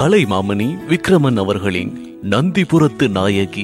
கலைமாமணி விக்ரமன் அவர்களின் நந்திபுரத்து நாயகி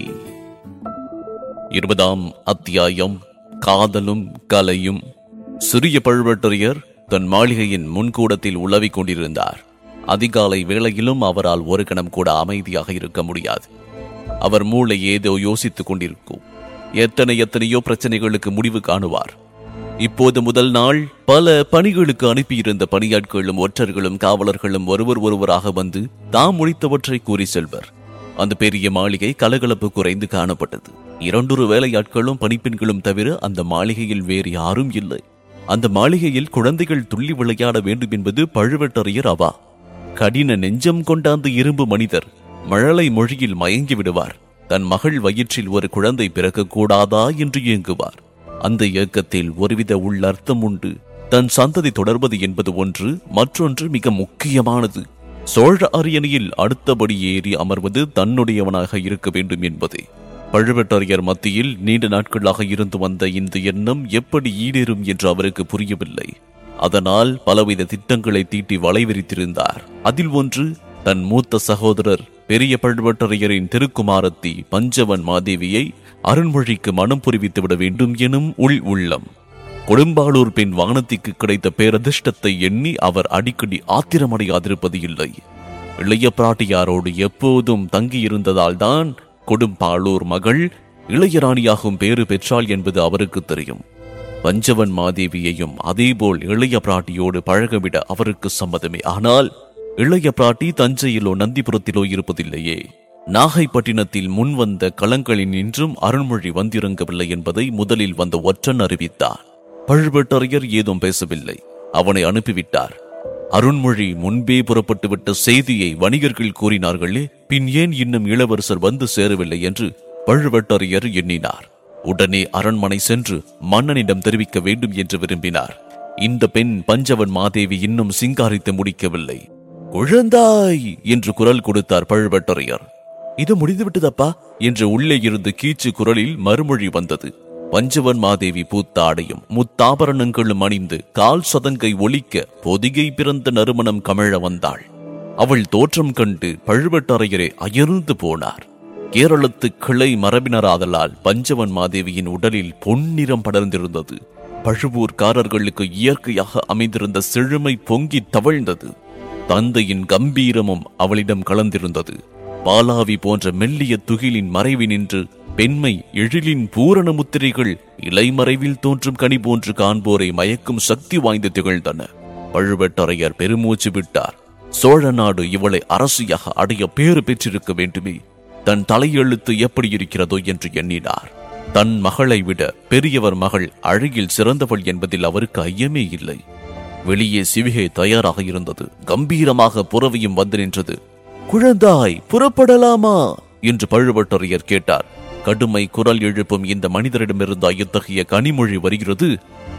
இருபதாம் அத்தியாயம் காதலும் கலையும் சிறிய பழுவேட்டரையர் தன் மாளிகையின் முன்கூடத்தில் உலவிக் கொண்டிருந்தார் அதிகாலை வேளையிலும் அவரால் ஒரு கணம் கூட அமைதியாக இருக்க முடியாது அவர் மூளை ஏதோ யோசித்துக் கொண்டிருக்கும் எத்தனை எத்தனையோ பிரச்சனைகளுக்கு முடிவு காணுவார் இப்போது முதல் நாள் பல பணிகளுக்கு அனுப்பியிருந்த பணியாட்களும் ஒற்றர்களும் காவலர்களும் ஒருவர் ஒருவராக வந்து தாம் முடித்தவற்றை கூறி செல்வர் அந்த பெரிய மாளிகை கலகலப்பு குறைந்து காணப்பட்டது இரண்டொரு வேலையாட்களும் பணிப்பெண்களும் தவிர அந்த மாளிகையில் வேறு யாரும் இல்லை அந்த மாளிகையில் குழந்தைகள் துள்ளி விளையாட வேண்டும் என்பது பழுவேட்டரையர் அவா கடின நெஞ்சம் கொண்ட அந்த இரும்பு மனிதர் மழலை மொழியில் மயங்கி விடுவார் தன் மகள் வயிற்றில் ஒரு குழந்தை பிறக்கக்கூடாதா என்று ஏங்குவார் அந்த இயக்கத்தில் ஒருவித உள்ளர்த்தம் உண்டு தன் சந்ததி தொடர்வது என்பது ஒன்று மற்றொன்று மிக முக்கியமானது சோழ அரியணையில் அடுத்தபடி ஏறி அமர்வது தன்னுடையவனாக இருக்க வேண்டும் என்பதே பழுவேட்டரையர் மத்தியில் நீண்ட நாட்களாக இருந்து வந்த இந்த எண்ணம் எப்படி ஈடேறும் என்று அவருக்கு புரியவில்லை அதனால் பலவித திட்டங்களை தீட்டி வளைவிரித்திருந்தார் அதில் ஒன்று தன் மூத்த சகோதரர் பெரிய பழுவேட்டரையரின் திருக்குமாரத்தி பஞ்சவன் மாதேவியை அருண்மொழிக்கு மனம் புரிவித்து விட வேண்டும் எனும் உள் உள்ளம் கொடும்பாளூர் பெண் வானத்திற்கு கிடைத்த பேரதிர்ஷ்டத்தை எண்ணி அவர் அடிக்கடி ஆத்திரமடையாதிருப்பது இல்லை இளைய பிராட்டியாரோடு எப்போதும் தங்கியிருந்ததால் தான் கொடும்பாளூர் மகள் இளையராணியாகும் பேறு பெற்றாள் என்பது அவருக்கு தெரியும் பஞ்சவன் மாதேவியையும் அதேபோல் இளைய பிராட்டியோடு பழகவிட அவருக்கு சம்மதமே ஆனால் இளைய பிராட்டி தஞ்சையிலோ நந்திபுரத்திலோ இருப்பதில்லையே நாகைப்பட்டினத்தில் முன்வந்த களங்களில் நின்றும் அருண்மொழி வந்திறங்கவில்லை என்பதை முதலில் வந்த ஒற்றன் அறிவித்தார் பழுவேட்டரையர் ஏதும் பேசவில்லை அவனை அனுப்பிவிட்டார் அருண்மொழி முன்பே புறப்பட்டு விட்ட செய்தியை வணிகர்கள் கூறினார்களே பின் ஏன் இன்னும் இளவரசர் வந்து சேரவில்லை என்று பழுவேட்டரையர் எண்ணினார் உடனே அரண்மனை சென்று மன்னனிடம் தெரிவிக்க வேண்டும் என்று விரும்பினார் இந்த பெண் பஞ்சவன் மாதேவி இன்னும் சிங்காரித்து முடிக்கவில்லை குழந்தாய் என்று குரல் கொடுத்தார் பழுவேட்டரையர் இது முடிந்துவிட்டதப்பா என்று உள்ளே இருந்து கீச்சு குரலில் மறுமொழி வந்தது பஞ்சவன் மாதேவி பூத்தாடையும் முத்தாபரணங்களும் அணிந்து கால் சதங்கை ஒலிக்க பொதிகை பிறந்த நறுமணம் கமிழ வந்தாள் அவள் தோற்றம் கண்டு பழுவேட்டரையரே அயர்ந்து போனார் கேரளத்து கிளை மரபினராதலால் பஞ்சவன் மாதேவியின் உடலில் பொன்னிறம் படர்ந்திருந்தது பழுவூர்காரர்களுக்கு இயற்கையாக அமைந்திருந்த செழுமை பொங்கி தவழ்ந்தது தந்தையின் கம்பீரமும் அவளிடம் கலந்திருந்தது பாலாவி போன்ற மெல்லிய துகிலின் மறைவி நின்று பெண்மை எழிலின் பூரண முத்திரைகள் இலைமறைவில் தோன்றும் கனி போன்று காண்போரை மயக்கும் சக்தி வாய்ந்து திகழ்ந்தன பழுவேட்டரையர் பெருமூச்சு விட்டார் சோழ நாடு இவளை அரசியாக அடைய பேறு பெற்றிருக்க வேண்டுமே தன் தலையெழுத்து எப்படி இருக்கிறதோ என்று எண்ணினார் தன் மகளை விட பெரியவர் மகள் அழகில் சிறந்தவள் என்பதில் அவருக்கு ஐயமே இல்லை வெளியே சிவிகை தயாராக இருந்தது கம்பீரமாக புறவியும் வந்து நின்றது குழந்தாய் புறப்படலாமா என்று பழுவட்டரையர் கேட்டார் கடுமை குரல் எழுப்பும் இந்த மனிதரிடமிருந்து இத்தகைய கனிமொழி வருகிறது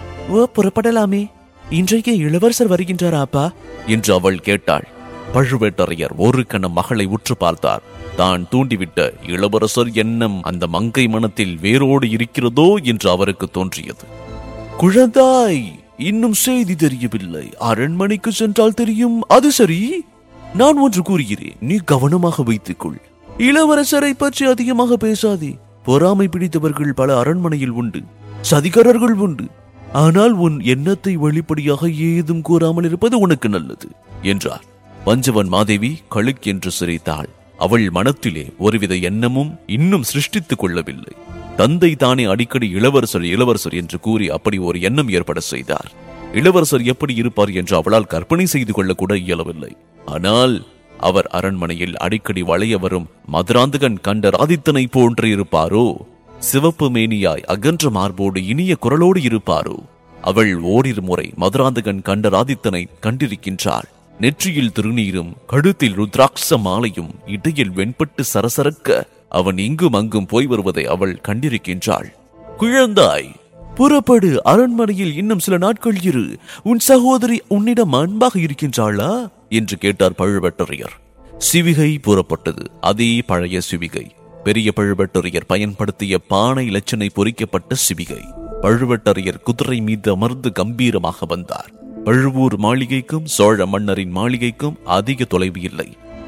ஓ புறப்படலாமே இன்றைக்கு இளவரசர் வருகின்றாரா அப்பா என்று அவள் கேட்டாள் பழுவேட்டரையர் ஒரு கணம் மகளை உற்று பார்த்தார் தான் தூண்டிவிட்ட இளவரசர் எண்ணம் அந்த மங்கை மனத்தில் வேரோடு இருக்கிறதோ என்று அவருக்கு தோன்றியது குழந்தாய் இன்னும் செய்தி தெரியவில்லை அரண்மனைக்கு சென்றால் தெரியும் அது சரி நான் ஒன்று கூறுகிறேன் நீ கவனமாக வைத்துக்கொள் இளவரசரை பற்றி அதிகமாக பேசாதே பொறாமை பிடித்தவர்கள் பல அரண்மனையில் உண்டு சதிகாரர்கள் உண்டு ஆனால் உன் எண்ணத்தை வெளிப்படையாக ஏதும் கூறாமல் இருப்பது உனக்கு நல்லது என்றார் பஞ்சவன் மாதேவி கழுக் என்று சிரித்தாள் அவள் மனத்திலே ஒருவித எண்ணமும் இன்னும் சிருஷ்டித்துக் கொள்ளவில்லை தந்தை தானே அடிக்கடி இளவரசர் இளவரசர் என்று கூறி அப்படி ஒரு எண்ணம் ஏற்பட செய்தார் இளவரசர் எப்படி இருப்பார் என்று அவளால் கற்பனை செய்து கொள்ள கூட இயலவில்லை ஆனால் அவர் அரண்மனையில் அடிக்கடி வளைய வரும் மதுராந்தகன் கண்ட ராதித்தனை போன்று இருப்பாரோ சிவப்பு மேனியாய் அகன்ற மார்போடு இனிய குரலோடு இருப்பாரோ அவள் ஓரிரு முறை மதுராந்தகன் கண்ட ராதித்தனை கண்டிருக்கின்றாள் நெற்றியில் திருநீரும் கழுத்தில் ருத்ராட்ச மாலையும் இடையில் வெண்பட்டு சரசரக்க அவன் இங்கும் அங்கும் போய் வருவதை அவள் கண்டிருக்கின்றாள் குழந்தாய் புறப்படு அரண்மனையில் இன்னும் சில நாட்கள் இரு உன் சகோதரி உன்னிடம் அன்பாக இருக்கின்றாளா என்று கேட்டார் பழுவேட்டரையர் சிவிகை புறப்பட்டது அதே பழைய சிவிகை பெரிய பழுவேட்டரையர் பயன்படுத்திய பானை இலச்சனை பொறிக்கப்பட்ட சிவிகை பழுவேட்டரையர் குதிரை மீது அமர்ந்து கம்பீரமாக வந்தார் பழுவூர் மாளிகைக்கும் சோழ மன்னரின் மாளிகைக்கும் அதிக தொலைவு இல்லை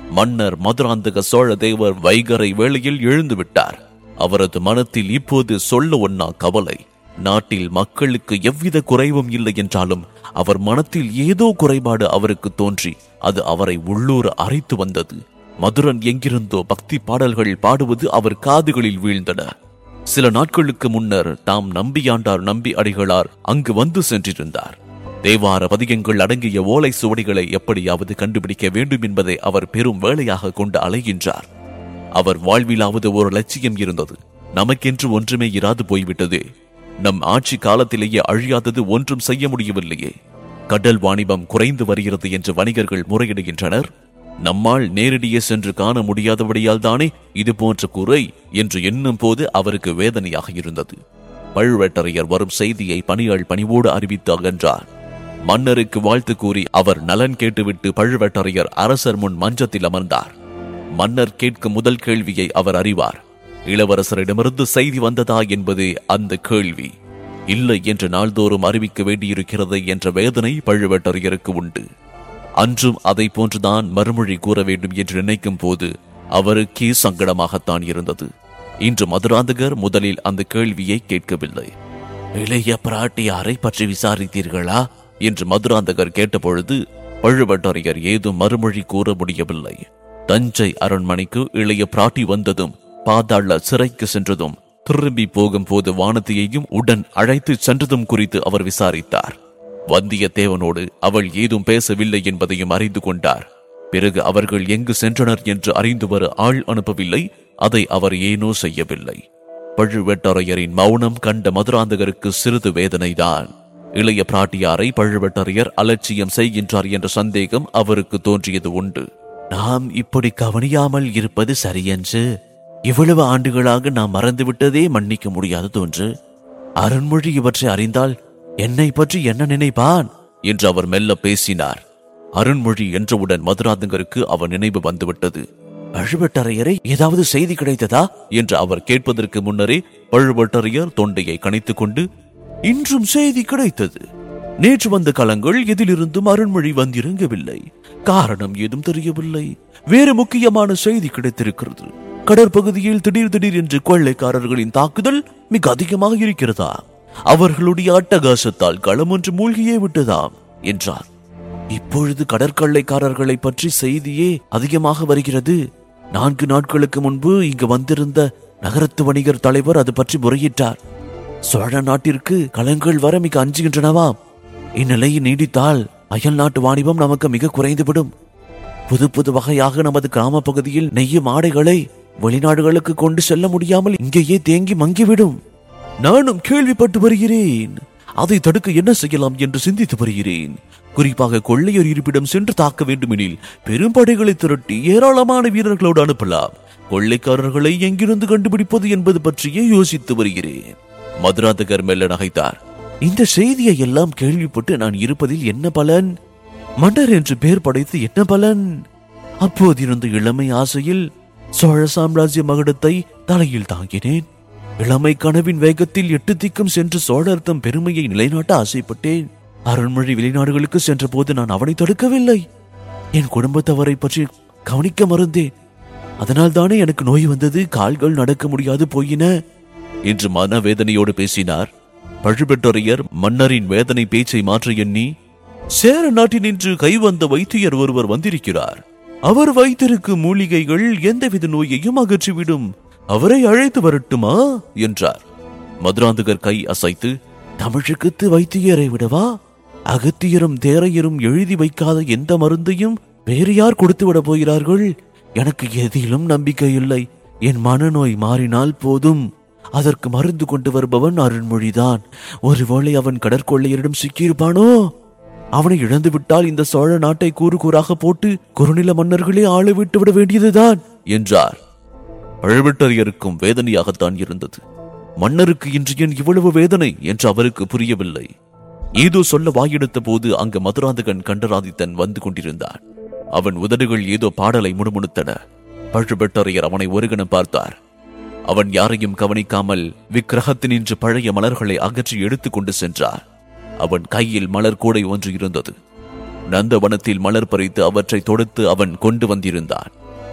மன்னர் மதுராந்தக சோழ தேவர் வைகரை வேளையில் எழுந்து விட்டார் அவரது மனத்தில் இப்போது சொல்ல ஒண்ணா கவலை நாட்டில் மக்களுக்கு எவ்வித குறைவும் இல்லை என்றாலும் அவர் மனத்தில் ஏதோ குறைபாடு அவருக்கு தோன்றி அது அவரை உள்ளூர அரைத்து வந்தது மதுரன் எங்கிருந்தோ பக்தி பாடல்கள் பாடுவது அவர் காதுகளில் வீழ்ந்தன சில நாட்களுக்கு முன்னர் தாம் நம்பியாண்டார் நம்பி அடிகளார் அங்கு வந்து சென்றிருந்தார் தேவார பதிகங்கள் அடங்கிய ஓலை சுவடிகளை எப்படியாவது கண்டுபிடிக்க வேண்டும் என்பதை அவர் பெரும் வேலையாக கொண்டு அலைகின்றார் அவர் வாழ்விலாவது ஒரு லட்சியம் இருந்தது நமக்கென்று ஒன்றுமே இராது போய்விட்டது நம் ஆட்சி காலத்திலேயே அழியாதது ஒன்றும் செய்ய முடியவில்லையே கடல் வாணிபம் குறைந்து வருகிறது என்று வணிகர்கள் முறையிடுகின்றனர் நம்மால் நேரடியே சென்று காண முடியாதபடியால் தானே இது போன்ற குறை என்று எண்ணும் போது அவருக்கு வேதனையாக இருந்தது பழுவேட்டரையர் வரும் செய்தியை பணியாள் பணிவோடு அறிவித்து அகன்றார் மன்னருக்கு வாழ்த்து கூறி அவர் நலன் கேட்டுவிட்டு பழுவேட்டரையர் அரசர் முன் மஞ்சத்தில் அமர்ந்தார் மன்னர் கேட்கும் முதல் கேள்வியை அவர் அறிவார் இளவரசரிடமிருந்து செய்தி வந்ததா என்பது அந்த கேள்வி இல்லை என்று நாள்தோறும் அறிவிக்க வேண்டியிருக்கிறது என்ற வேதனை பழுவேட்டரையருக்கு உண்டு அன்றும் அதை போன்றுதான் மறுமொழி கூற வேண்டும் என்று நினைக்கும் போது அவருக்கே சங்கடமாகத்தான் இருந்தது இன்று மதுராந்தகர் முதலில் அந்த கேள்வியை கேட்கவில்லை இளைய பிராட்டியாரை பற்றி விசாரித்தீர்களா என்று மதுராந்தகர் கேட்டபொழுது பழுவட்டரையர் ஏதும் மறுமொழி கூற முடியவில்லை தஞ்சை அரண்மனைக்கு இளைய பிராட்டி வந்ததும் பாதாள சிறைக்கு சென்றதும் திரும்பி போகும்போது வானதியையும் உடன் அழைத்து சென்றதும் குறித்து அவர் விசாரித்தார் வந்தியத்தேவனோடு அவள் ஏதும் பேசவில்லை என்பதையும் அறிந்து கொண்டார் பிறகு அவர்கள் எங்கு சென்றனர் என்று அறிந்து வர ஆள் அனுப்பவில்லை அதை அவர் ஏனோ செய்யவில்லை பழுவேட்டரையரின் மௌனம் கண்ட மதுராந்தகருக்கு சிறிது வேதனைதான் இளைய பிராட்டியாரை பழுவேட்டரையர் அலட்சியம் செய்கின்றார் என்ற சந்தேகம் அவருக்கு தோன்றியது உண்டு நாம் இப்படி கவனியாமல் இருப்பது சரியென்று இவ்வளவு ஆண்டுகளாக நாம் மறந்துவிட்டதே மன்னிக்க முடியாது தோன்று அருண்மொழி இவற்றை அறிந்தால் என்னை பற்றி என்ன நினைப்பான் என்று அவர் மெல்ல பேசினார் அருண்மொழி என்றவுடன் மதுராந்தகருக்கு அவர் நினைவு வந்துவிட்டது பழுவட்டரையரை ஏதாவது செய்தி கிடைத்ததா என்று அவர் கேட்பதற்கு முன்னரே பழுவட்டரையர் தொண்டையை கணைத்துக் கொண்டு இன்றும் செய்தி கிடைத்தது நேற்று வந்த களங்கள் எதிலிருந்தும் அருண்மொழி வந்திறங்கவில்லை காரணம் ஏதும் தெரியவில்லை வேறு முக்கியமான செய்தி கிடைத்திருக்கிறது கடற்பகுதியில் திடீர் திடீர் என்று கொள்ளைக்காரர்களின் தாக்குதல் மிக அதிகமாக இருக்கிறதா அவர்களுடைய அட்டகாசத்தால் களம் ஒன்று மூழ்கியே விட்டதாம் என்றார் இப்பொழுது கடற்கொள்ளைக்காரர்களை பற்றி செய்தியே அதிகமாக வருகிறது நான்கு நாட்களுக்கு முன்பு இங்கு வந்திருந்த நகரத்து வணிகர் தலைவர் அது பற்றி முறையிட்டார் சோழ நாட்டிற்கு களங்கள் வர மிக அஞ்சுகின்றனவாம் இந்நிலை நீடித்தால் அயல் நாட்டு வாணிபம் நமக்கு மிக குறைந்துவிடும் புது புது வகையாக நமது கிராம பகுதியில் நெய்யும் ஆடைகளை வெளிநாடுகளுக்கு கொண்டு செல்ல முடியாமல் இங்கேயே தேங்கி மங்கிவிடும் நானும் கேள்விப்பட்டு வருகிறேன் அதை தடுக்க என்ன செய்யலாம் என்று சிந்தித்து வருகிறேன் குறிப்பாக கொள்ளையர் இருப்பிடம் சென்று தாக்க வேண்டுமெனில் பெரும்படைகளை திரட்டி ஏராளமான வீரர்களோடு அனுப்பலாம் கொள்ளைக்காரர்களை எங்கிருந்து கண்டுபிடிப்பது என்பது பற்றியே யோசித்து வருகிறேன் மதுராந்தகர் மெல்ல நகைத்தார் இந்த செய்தியை எல்லாம் கேள்விப்பட்டு நான் இருப்பதில் என்ன பலன் மன்னர் என்று பெயர் படைத்து என்ன பலன் அப்போதிருந்த இளமை ஆசையில் சோழ சாம்ராஜ்ய மகுடத்தை தலையில் தாங்கினேன் இளமை கனவின் வேகத்தில் எட்டு திக்கும் சென்று சோழர் தம் பெருமையை நிலைநாட்ட ஆசைப்பட்டேன் அருண்மொழி வெளிநாடுகளுக்கு சென்ற போது நான் அவனை தடுக்கவில்லை என் குடும்பத்தவரை பற்றி கவனிக்க மறந்தேன் அதனால் தானே எனக்கு நோய் வந்தது கால்கள் நடக்க முடியாது போயின என்று மனவேதனையோடு பேசினார் பழுவேட்டரையர் மன்னரின் வேதனை பேச்சை மாற்ற எண்ணி சேர நாட்டினின்று கைவந்த வைத்தியர் ஒருவர் வந்திருக்கிறார் அவர் வைத்திருக்கும் மூலிகைகள் எந்தவித நோயையும் அகற்றிவிடும் அவரை அழைத்து வரட்டுமா என்றார் மதுராந்தகர் கை அசைத்து தமிழுக்கு வைத்தியரை விடவா அகத்தியரும் தேரையரும் எழுதி வைக்காத எந்த மருந்தையும் வேறு யார் கொடுத்து விட போகிறார்கள் எனக்கு எதிலும் நம்பிக்கை இல்லை என் மனநோய் மாறினால் போதும் அதற்கு மருந்து கொண்டு வருபவன் அருண்மொழிதான் ஒருவேளை அவன் கடற்கொள்ளையரிடம் சிக்கியிருப்பானோ அவனை இழந்து விட்டால் இந்த சோழ நாட்டை கூறு கூறாக போட்டு குறுநில மன்னர்களே ஆள விட்டு விட வேண்டியதுதான் என்றார் பழுவேட்டரையருக்கும் வேதனையாகத்தான் இருந்தது மன்னருக்கு இன்று ஏன் இவ்வளவு வேதனை என்று அவருக்கு புரியவில்லை ஏதோ சொல்ல வாயெடுத்த போது அங்கு மதுராந்தகன் கண்டராதித்தன் வந்து கொண்டிருந்தான் அவன் உதடுகள் ஏதோ பாடலை முணுமுணுத்தன பழுவேட்டரையர் அவனை ஒருகணம் பார்த்தார் அவன் யாரையும் கவனிக்காமல் விக்கிரகத்தினின்று பழைய மலர்களை அகற்றி எடுத்துக் கொண்டு சென்றார் அவன் கையில் மலர் கூடை ஒன்று இருந்தது நந்தவனத்தில் மலர் பறித்து அவற்றை தொடுத்து அவன் கொண்டு வந்திருந்தான்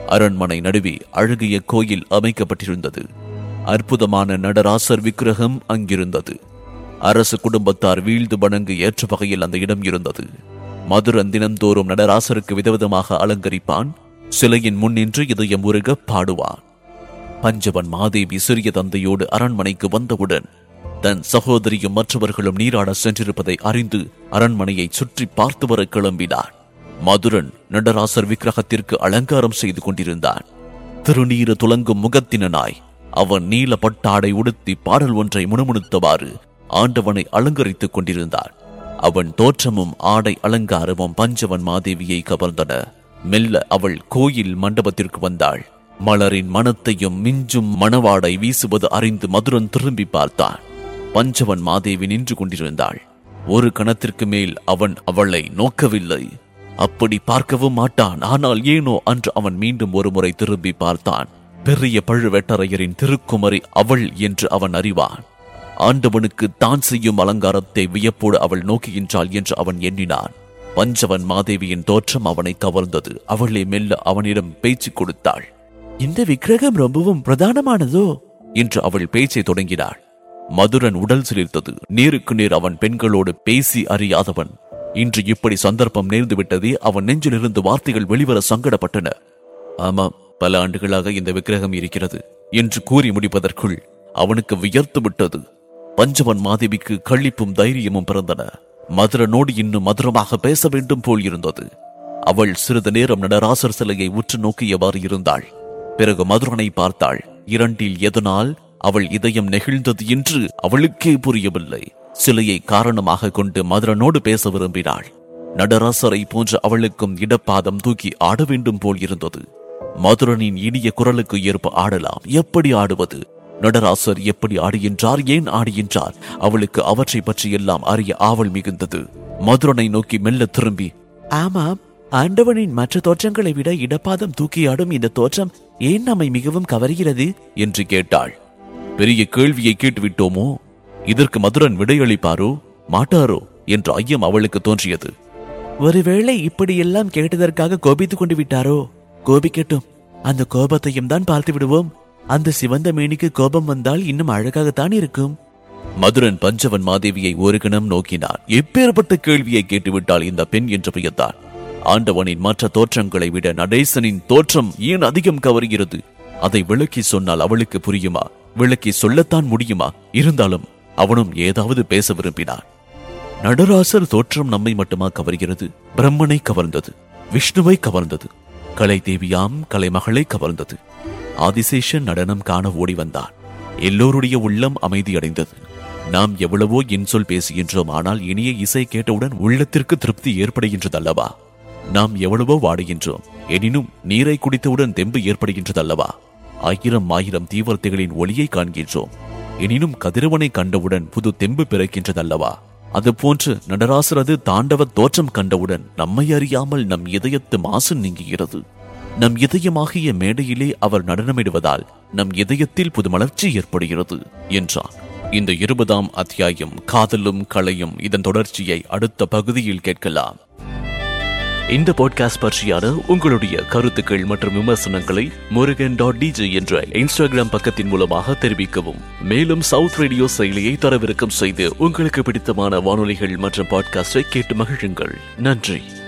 அரண்மனை நடுவே அழகிய கோயில் அமைக்கப்பட்டிருந்தது அற்புதமான நடராசர் விக்கிரகம் அங்கிருந்தது அரசு குடும்பத்தார் வீழ்ந்து வணங்கு ஏற்ற வகையில் அந்த இடம் இருந்தது மதுரன் தினந்தோறும் நடராசருக்கு விதவிதமாக அலங்கரிப்பான் சிலையின் முன்னின்று இதயம் உருக பாடுவான் பஞ்சவன் மாதேவி சிறிய தந்தையோடு அரண்மனைக்கு வந்தவுடன் தன் சகோதரியும் மற்றவர்களும் நீராட சென்றிருப்பதை அறிந்து அரண்மனையை சுற்றி பார்த்து வர கிளம்பினான் மதுரன் நடராசர் விக்கிரகத்திற்கு அலங்காரம் செய்து கொண்டிருந்தான் திருநீறு துலங்கும் முகத்தினனாய் அவன் நீல பட்டாடை உடுத்தி பாடல் ஒன்றை முணுமுணுத்தவாறு ஆண்டவனை அலங்கரித்துக் கொண்டிருந்தான் அவன் தோற்றமும் ஆடை அலங்காரமும் பஞ்சவன் மாதேவியை கவர்ந்தன மெல்ல அவள் கோயில் மண்டபத்திற்கு வந்தாள் மலரின் மனத்தையும் மிஞ்சும் மணவாடை வீசுவது அறிந்து மதுரன் திரும்பி பார்த்தான் பஞ்சவன் மாதேவி நின்று கொண்டிருந்தாள் ஒரு கணத்திற்கு மேல் அவன் அவளை நோக்கவில்லை அப்படி பார்க்கவும் மாட்டான் ஆனால் ஏனோ அன்று அவன் மீண்டும் ஒரு முறை திரும்பி பார்த்தான் பெரிய பழுவேட்டரையரின் திருக்குமரி அவள் என்று அவன் அறிவான் ஆண்டவனுக்கு தான் செய்யும் அலங்காரத்தை வியப்போடு அவள் நோக்குகின்றாள் என்று அவன் எண்ணினான் பஞ்சவன் மாதேவியின் தோற்றம் அவனை கவர்ந்தது அவளை மெல்ல அவனிடம் பேச்சு கொடுத்தாள் இந்த விக்கிரகம் ரொம்பவும் பிரதானமானதோ என்று அவள் பேச்சை தொடங்கினாள் மதுரன் உடல் சிலிர்த்தது நேருக்கு நேர் அவன் பெண்களோடு பேசி அறியாதவன் இன்று இப்படி சந்தர்ப்பம் நேர்ந்து விட்டதே அவன் நெஞ்சிலிருந்து வார்த்தைகள் வெளிவர சங்கடப்பட்டன ஆமாம் பல ஆண்டுகளாக இந்த விக்கிரகம் இருக்கிறது என்று கூறி முடிப்பதற்குள் அவனுக்கு வியர்த்து விட்டது பஞ்சவன் மாதேவிக்கு கள்ளிப்பும் தைரியமும் பிறந்தன மதுரனோடு இன்னும் மதுரமாக பேச வேண்டும் போல் இருந்தது அவள் சிறிது நேரம் நடராசர் சிலையை உற்று நோக்கியவாறு இருந்தாள் பிறகு மதுரனை பார்த்தாள் இரண்டில் எதனால் அவள் இதயம் நெகிழ்ந்தது என்று அவளுக்கே புரியவில்லை சிலையை காரணமாக கொண்டு மதுரனோடு பேச விரும்பினாள் நடராசரை போன்ற அவளுக்கும் இடப்பாதம் தூக்கி ஆட வேண்டும் போல் இருந்தது மதுரனின் இனிய குரலுக்கு ஏற்ப ஆடலாம் எப்படி ஆடுவது நடராசர் எப்படி ஆடுகின்றார் ஏன் ஆடுகின்றார் அவளுக்கு அவற்றை பற்றி எல்லாம் அறிய ஆவல் மிகுந்தது மதுரனை நோக்கி மெல்ல திரும்பி ஆமாம் ஆண்டவனின் மற்ற தோற்றங்களை விட இடப்பாதம் தூக்கியாடும் இந்த தோற்றம் ஏன் நம்மை மிகவும் கவர்கிறது என்று கேட்டாள் பெரிய கேள்வியை கேட்டுவிட்டோமோ இதற்கு மதுரன் விடையளிப்பாரோ மாட்டாரோ என்ற ஐயம் அவளுக்கு தோன்றியது ஒருவேளை இப்படியெல்லாம் கேட்டதற்காக கோபித்துக் கொண்டு விட்டாரோ கோபிக்கட்டும் அந்த கோபத்தையும் தான் பார்த்து விடுவோம் அந்த சிவந்த மேனிக்கு கோபம் வந்தால் இன்னும் அழகாகத்தான் இருக்கும் மதுரன் பஞ்சவன் மாதேவியை ஒரு கணம் நோக்கினான் எப்பேற்பட்ட கேள்வியை கேட்டுவிட்டாள் இந்த பெண் என்று வியத்தான் ஆண்டவனின் மற்ற தோற்றங்களை விட நடேசனின் தோற்றம் ஏன் அதிகம் கவர்கிறது அதை விளக்கி சொன்னால் அவளுக்கு புரியுமா விளக்கி சொல்லத்தான் முடியுமா இருந்தாலும் அவனும் ஏதாவது பேச விரும்பினான் நடராசர் தோற்றம் நம்மை மட்டுமா கவர்கிறது பிரம்மனை கவர்ந்தது விஷ்ணுவை கவர்ந்தது கலை தேவியாம் கலைமகளை கவர்ந்தது ஆதிசேஷன் நடனம் காண ஓடி வந்தான் எல்லோருடைய உள்ளம் அமைதியடைந்தது நாம் எவ்வளவோ இன்சொல் பேசுகின்றோம் ஆனால் இனிய இசை கேட்டவுடன் உள்ளத்திற்கு திருப்தி ஏற்படுகின்றதல்லவா நாம் எவ்வளவோ வாடுகின்றோம் எனினும் நீரை குடித்தவுடன் தெம்பு ஏற்படுகின்றதல்லவா ஆயிரம் ஆயிரம் தீவிரத்தைகளின் ஒளியை காண்கின்றோம் எனினும் கதிரவனை கண்டவுடன் புது தெம்பு பிறக்கின்றதல்லவா அதுபோன்று நடராசரது தாண்டவ தோற்றம் கண்டவுடன் நம்மை அறியாமல் நம் இதயத்து மாசு நீங்குகிறது நம் இதயமாகிய மேடையிலே அவர் நடனமிடுவதால் நம் இதயத்தில் புது மலர்ச்சி ஏற்படுகிறது என்றான் இந்த இருபதாம் அத்தியாயம் காதலும் கலையும் இதன் தொடர்ச்சியை அடுத்த பகுதியில் கேட்கலாம் இந்த பாட்காஸ்ட் பற்றியான உங்களுடைய கருத்துக்கள் மற்றும் விமர்சனங்களை முருகன் டாட் டிஜே என்ற இன்ஸ்டாகிராம் பக்கத்தின் மூலமாக தெரிவிக்கவும் மேலும் சவுத் ரேடியோ செயலியை தரவிறக்கம் செய்து உங்களுக்கு பிடித்தமான வானொலிகள் மற்றும் பாட்காஸ்டை கேட்டு மகிழுங்கள் நன்றி